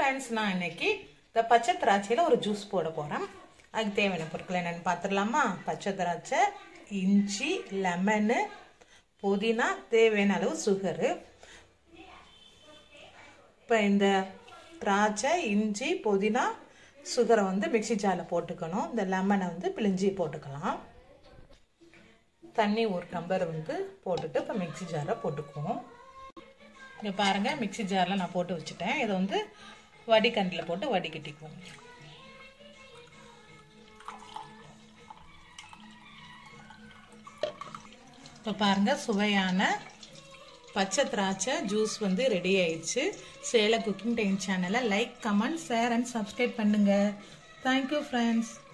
friends நான் இன்னைக்கு இந்த பச்சை திராட்சையில் ஒரு ஜூஸ் போட போகிறேன் அதுக்கு தேவையான பொருட்கள் என்னென்னு பார்த்துடலாமா பச்சை திராட்சை இஞ்சி லெமனு புதினா தேவையான அளவு சுகரு இப்போ இந்த திராட்சை இஞ்சி புதினா சுகரை வந்து மிக்சி ஜாரில் போட்டுக்கணும் இந்த லெமனை வந்து பிழிஞ்சி போட்டுக்கலாம் தண்ணி ஒரு டம்ளர் வந்து போட்டுட்டு இப்போ மிக்சி ஜாரில் போட்டுக்குவோம் இங்கே பாருங்கள் மிக்சி ஜாரில் நான் போட்டு வச்சுட்டேன் இதை வந்து வடிகண்டில் போட்டு வடிகட்டிக்குவோம் இப்போ பாருங்கள் சுவையான பச்சை திராட்சை ஜூஸ் வந்து ரெடி ஆயிடுச்சு சேலை குக்கிங் டைம் சேனலை like comment share and subscribe பண்ணுங்கள் தேங்க்யூ ஃப்ரெண்ட்ஸ்